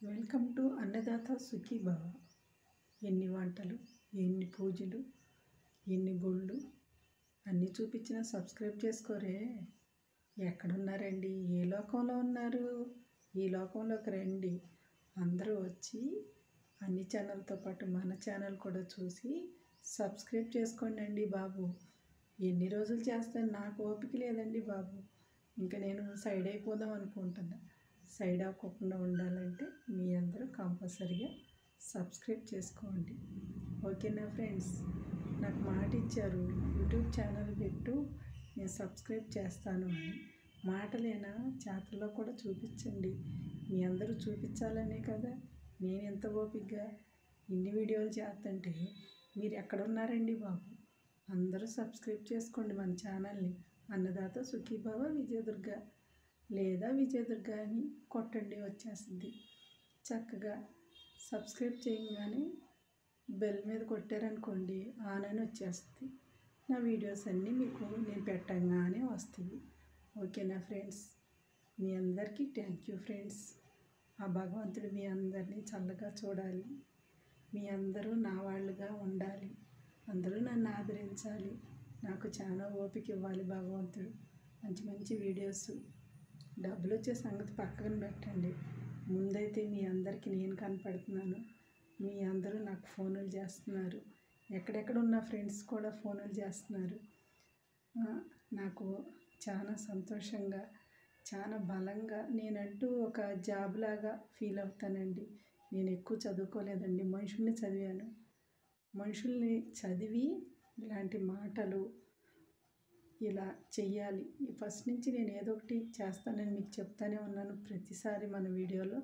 welcome to అన్నదాత సుఖీభవ ఎన్ని వంటలు ఎన్ని పూజలు ఎన్ని గుళ్ళు అన్నీ చూపించిన సబ్స్క్రైబ్ చేసుకోరే ఎక్కడున్నారండి ఏ లోకంలో ఉన్నారు ఈ లోకంలోకి రండి అందరూ వచ్చి అన్ని ఛానల్తో పాటు మన ఛానల్ కూడా చూసి సబ్స్క్రైబ్ చేసుకోండి అండి బాబు ఎన్ని రోజులు చేస్తాను నాకు ఓపిక లేదండి బాబు ఇంకా నేను సైడ్ అయిపోదాం అనుకుంటున్నా సైడ్ అవ్వకుండా ఉండాలంటే మీ అందరూ కంపల్సరిగా సబ్స్క్రైబ్ చేసుకోండి ఓకేనా ఫ్రెండ్స్ నాకు మాట ఇచ్చారు యూట్యూబ్ ఛానల్ పెట్టు నేను సబ్స్క్రైబ్ చేస్తాను అని మాటలేనా చేతల్లో కూడా చూపించండి మీ అందరూ చూపించాలనే కదా నేను ఎంత ఓపికగా ఇన్ని వీడియోలు చేస్తుంటే మీరు ఎక్కడున్నారండి బాబు అందరూ సబ్స్క్రైబ్ చేసుకోండి మన ఛానల్ని అన్నదాత సుఖీభవ విజయదుర్గ లేదా విజయదుర్గ అని కొట్టండి వచ్చేస్తుంది చక్కగా సబ్స్క్రైబ్ చేయగానే బెల్ మీద కొట్టారనుకోండి ఆన్ అని వచ్చేస్తుంది నా వీడియోస్ అన్నీ మీకు నేను పెట్టంగానే వస్తాయి ఓకేనా ఫ్రెండ్స్ మీ అందరికీ థ్యాంక్ యూ ఫ్రెండ్స్ ఆ భగవంతుడు మీ అందరినీ చల్లగా చూడాలి మీ అందరూ నా వాళ్ళుగా ఉండాలి అందరూ నన్ను ఆదరించాలి నాకు చాలా ఓపిక ఇవ్వాలి భగవంతుడు మంచి మంచి వీడియోస్ డబ్బులు వచ్చే సంగతి పక్కన పెట్టండి ముందైతే మీ అందరికీ నేను కనపడుతున్నాను మీ అందరూ నాకు ఫోన్లు చేస్తున్నారు ఎక్కడెక్కడ ఉన్న ఫ్రెండ్స్ కూడా ఫోన్లు చేస్తున్నారు ఆ, నాకు చాలా సంతోషంగా చాలా బలంగా నేనంటూ ఒక జాబ్ లాగా ఫీల్ అవుతానండి నేను ఎక్కువ చదువుకోలేదండి మనుషుల్ని చదివాను మనుషుల్ని చదివి ఇలాంటి మాటలు ఇలా చెయ్యాలి ఫస్ట్ నుంచి నేను ఏదో ఒకటి చేస్తానని మీకు చెప్తానే ఉన్నాను ప్రతిసారి మన వీడియోలో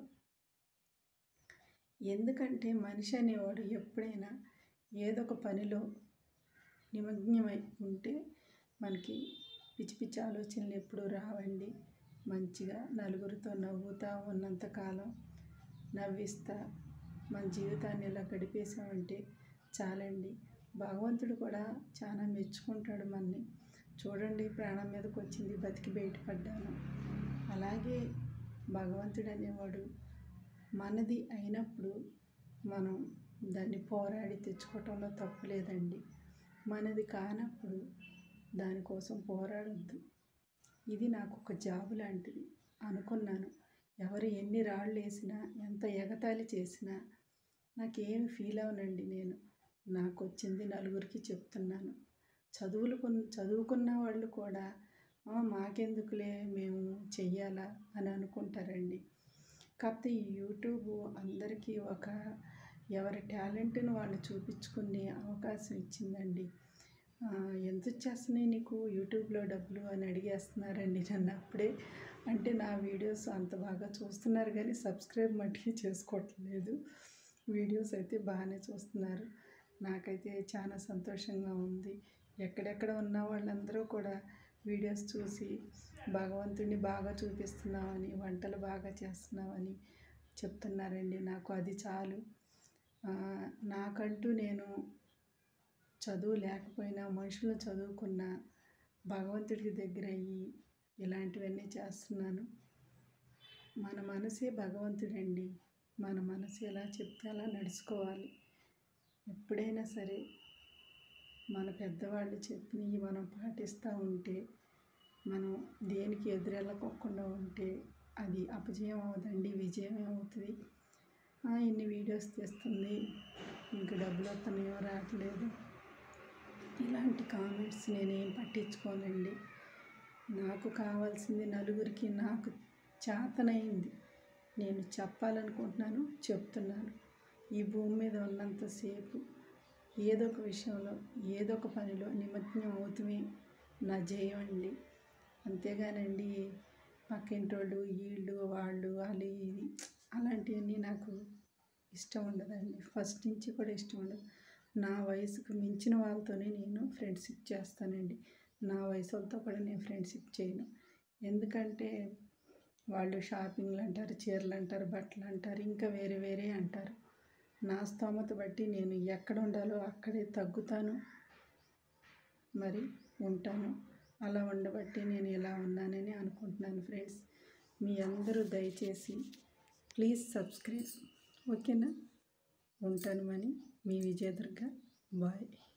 ఎందుకంటే మనిషి అనేవాడు ఎప్పుడైనా ఏదో ఒక పనిలో నిమగ్నమై ఉంటే మనకి పిచ్చి పిచ్చి ఆలోచనలు ఎప్పుడూ రావండి మంచిగా నలుగురితో నవ్వుతూ ఉన్నంతకాలం నవ్విస్తా మన జీవితాన్ని ఇలా గడిపేసామంటే చాలండి భగవంతుడు కూడా చాలా మెచ్చుకుంటాడు మనని చూడండి ప్రాణం మీదకి వచ్చింది బతికి బయటపడ్డాను అలాగే భగవంతుడు అనేవాడు మనది అయినప్పుడు మనం దాన్ని పోరాడి తెచ్చుకోవటంలో తప్పు లేదండి మనది కానప్పుడు దానికోసం పోరాడొద్దు ఇది నాకు ఒక జాబ్ లాంటిది అనుకున్నాను ఎవరు ఎన్ని రాళ్ళు వేసినా ఎంత ఎగతాళి చేసినా నాకేం ఫీల్ అవనండి నేను నాకు వచ్చింది నలుగురికి చెప్తున్నాను చదువులు కొన్- చదువుకున్న వాళ్ళు కూడా "ఆ, మాకెందుకులే మేము చెయ్యాలా అని అనుకుంటారండి కాకపోతే ఈ యూట్యూబ్ అందరికీ ఒక ఎవరి టాలెంట్ని వాళ్ళు చూపించుకునే అవకాశం ఇచ్చిందండి ఆ, ఎంత వచ్చేస్తున్నాయి నీకు యూట్యూబ్లో డబ్బులు అని అడిగేస్తున్నారండి నన్ను అప్పుడే అంటే నా వీడియోస్ అంత బాగా చూస్తున్నారు కానీ సబ్స్క్రైబ్ మట్టుకి చేసుకోవట్లేదు వీడియోస్ అయితే బాగానే చూస్తున్నారు నాకైతే చాలా సంతోషంగా ఉంది ఎక్కడెక్కడ ఉన్న వాళ్ళందరూ కూడా వీడియోస్ చూసి భగవంతుడిని బాగా చూపిస్తున్నామని వంటలు బాగా చేస్తున్నామని చెప్తున్నారండి నాకు అది చాలు ఆ, నాకంటూ నేను చదువు లేకపోయినా మనుషులు చదువుకున్న భగవంతుడికి దగ్గర అయ్యి ఇలాంటివన్నీ చేస్తున్నాను మన మనసే భగవంతుడండి మన మనసు ఎలా చెప్తే అలా నడుచుకోవాలి ఎప్పుడైనా సరే మన పెద్దవాళ్ళు చెప్పినవి మనం పాటిస్తూ ఉంటే మనం దేనికి ఎదురెళ్ళకోకుండా ఉంటే అది అపజయం అవదండి విజయమే అవుతుంది "ఆ, ఇన్ని వీడియోస్ తీస్తుంది ఇంక డబ్బులు వస్తున్నాయో రావట్లేదు ఇలాంటి కామెంట్స్ నేనేం పట్టించుకోనండి నాకు కావాల్సింది నలుగురికి నాకు చేతనైంది నేను చెప్పాలనుకుంటున్నాను చెప్తున్నాను ఈ భూమి మీద ఉన్నంతసేపు ఏదో ఒక విషయంలో ఏదో ఒక పనిలో నిమగ్నం అవుతుమే నా జయం అండి అంతేగానండి పక్కింటోళ్ళు వీళ్ళు వాళ్ళు వాళ్ళు ఇది అలాంటివన్నీ నాకు ఇష్టం ఉండదండి ఫస్ట్ నుంచి కూడా ఇష్టం ఉండదు నా వయసుకు మించిన వాళ్ళతోనే నేను ఫ్రెండ్షిప్ చేస్తానండి నా వయసు వాళ్ళతో కూడా నేను ఫ్రెండ్షిప్ చేయను ఎందుకంటే వాళ్ళు షాపింగ్లు అంటారు చీరలు అంటారు బట్టలు అంటారు ఇంకా వేరే వేరే అంటారు నా స్తోమత బట్టి నేను ఎక్కడ ఉండాలో అక్కడే తగ్గుతాను మరి ఉంటాను అలా ఉండబట్టి నేను ఇలా ఉన్నానని అనుకుంటున్నాను ఫ్రెండ్స్ మీ అందరూ దయచేసి ప్లీజ్ సబ్స్క్రైబ్ ఓకేనా ఉంటాను మని మీ విజయదుర్గ బాయ్